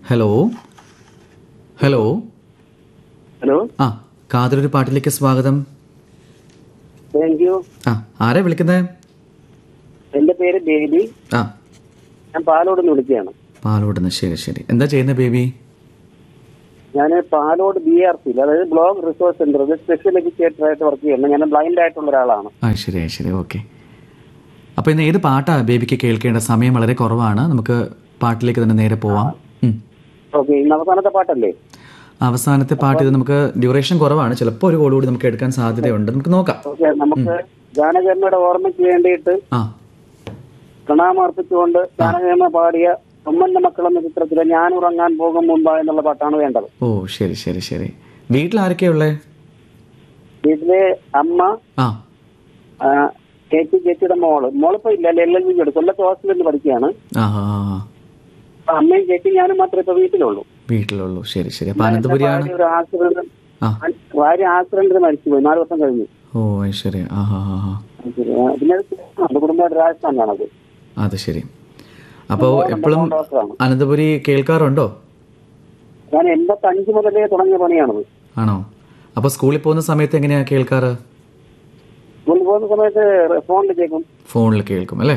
Hello hello hello ആ കാതലൊരു പാട്ടിലേക്ക് സ്വാഗതം താങ്ക് യു ആ ആരാ വിളിക്കുന്നത് എന്റെ പേര് ബേബി ആ ഞാൻ പാലോട് നിന്ന് വിളിക്കുകയാണ് പാലോടുന്ന് ശരി ശരി എന്താ ചെയ്യുന്നത് ബേബി ഞാൻ പാലോട് ബി ആർ സിയിൽ അതായത് ബ്ലോക്ക് റിസോഴ്സ് സെന്ററിൽ സ്പെഷ്യൽ എഡ്യൂക്കേറ്റർ ആയിട്ട് വർക്ക് ചെയ്യുന്നത് ഞാൻ ബ്ലൈൻഡ് ആയിട്ടുള്ള ഒരാളാണ് ആ ശരി ആ, ശരി ഓക്കെ അപ്പോൾ ഇന്ന് ഏത് പാട്ടാ ബേബിക്ക് കേൾക്കേണ്ട സമയം വളരെ കുറവാണ് നമുക്ക് പാട്ടിലേക്ക് തന്നെ നേരെ പോവാം ഉം. ഓക്കെ ഇന്ന് അവസാനത്തെ പാട്ടല്ലേ അവസാനത്തെ പാട്ട് ഇത് നമുക്ക് ഡ്യൂറേഷൻ കുറവാണ് ചിലപ്പോൾ ഒരു കോൾ കൂടി നമുക്ക് എടുക്കാൻ സാധ്യതയുണ്ട് നമുക്ക് നോക്കാം ഓക്കെ നമുക്ക് ജാനകമ്മയുടെ ഓർമ്മയ്ക്ക് വേണ്ടിയിട്ട് ആ പ്രണാമർപ്പിച്ചുകൊണ്ട് ജാനകമ്മ പാടിയ ഉമ്മന്റെ മക്കൾ എന്ന ചിത്രത്തിലെ ഞാൻ ഉറങ്ങാൻ പോകും മുമ്പ് എന്നുള്ള പാട്ടാണ് വേണ്ടത് ഓ ശരി ശരി ശരി വീട്ടിൽ ആരൊക്കെയുള്ളേ വീട്ടിലെ അമ്മ ആ ആ, ചേച്ചി ചേച്ചിയുടെ മോള് മോളിപ്പോ ഇല്ല എൽ എൽ ബി കൊല്ലത്ത് ഹോസ്റ്റലിൽ പഠിക്കുകയാണ് ആ ആ, ആ. അപ്പൊ അമ്മയും ചേച്ചിയും ഞാനും മാത്രമേ ഇപ്പൊ വീട്ടിലുള്ളൂ വീട്ടിലുള്ളൂ ശരി ശരി അപ്പോൾ അനന്തപുരിയാണ് ഭാര്യ ഒരു ആക്സിഡന്റ് ആ ഭാര്യ ആക്സിഡന്റിൽ മരിച്ചുപോയി നാല് വർഷം കഴിഞ്ഞു ഓ അത് ശരി ആ ആ ആ ആ. പിന്നെ അത് കുടുംബമായിട്ട് രാജസ്ഥാനിലാണത് അത് ശരി അപ്പോൾ എപ്പോഴും ഡോക്ടറാണ് അനന്തപുരി കേൾക്കാറുണ്ടോ ഞാൻ എൺപത്തി അഞ്ച് മുതലേ തുടങ്ങിയ പണിയാണത് ആണോ അപ്പോൾ സ്കൂളിൽ പോകുന്ന സമയത്ത് എങ്ങനെയാ കേൾക്കാറ് സ്കൂളിൽ പോകുന്ന സമയത്ത് ഫോണിൽ കേൾക്കും ഫോണിൽ കേൾക്കും അല്ലേ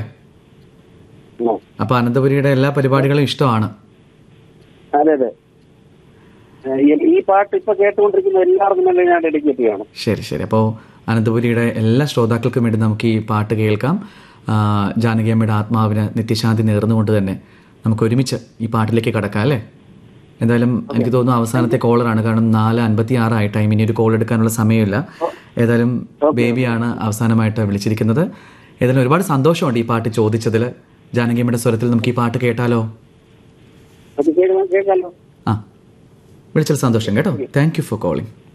ഉം. അപ്പോൾ അനന്തപുരിയുടെ എല്ലാ പരിപാടികളും ഇഷ്ടമാണ് അതെ അതെ ഏഹ് ഈ- ഈ പാട്ട് ഇപ്പൊ കേട്ടുകൊണ്ടിരിക്കുന്ന എല്ലാവർക്കും തന്നെ ഞാൻ ഡെഡിക്കേറ്റ് ചെയ്യണം ശരി ശരി അപ്പോൾ അനന്തപുരിയുടെ എല്ലാ ശ്രോതാക്കൾക്കും വേണ്ടി നമുക്ക് ഈ പാട്ട് കേൾക്കാം ആ, ജാനകിയമ്മയുടെ ആത്മാവിന് നിത്യശാന്തി നേർന്നുകൊണ്ട് തന്നെ നമുക്ക് ഒരുമിച്ച് ഈ പാട്ടിലേക്ക് കടക്കാം അല്ലേ എന്തായാലും എനിക്ക് തോന്നുന്നു അവസാനത്തെ കോളറാണ് കാരണം നാല് അൻപത്തി ആറായി ടൈം ഇനി ഒരു കോൾ എടുക്കാനുള്ള സമയമില്ല ഏതായാലും ബേബിയാണ് അവസാനമായിട്ട് വിളിച്ചിരിക്കുന്നത് ഏതായാലും ഒരുപാട് സന്തോഷമുണ്ട് ഈ പാട്ട് ചോദിച്ചതിൽ ജാനകിയമ്മയുടെ സ്വരത്തിൽ നമുക്ക് ഈ പാട്ട് കേട്ടാലോ അത് കേൾക്കാൻ കേൾക്കാമല്ലോ ആ വിളിച്ചത് സന്തോഷം കേട്ടോ താങ്ക് യു ഫോർ കോളിംഗ്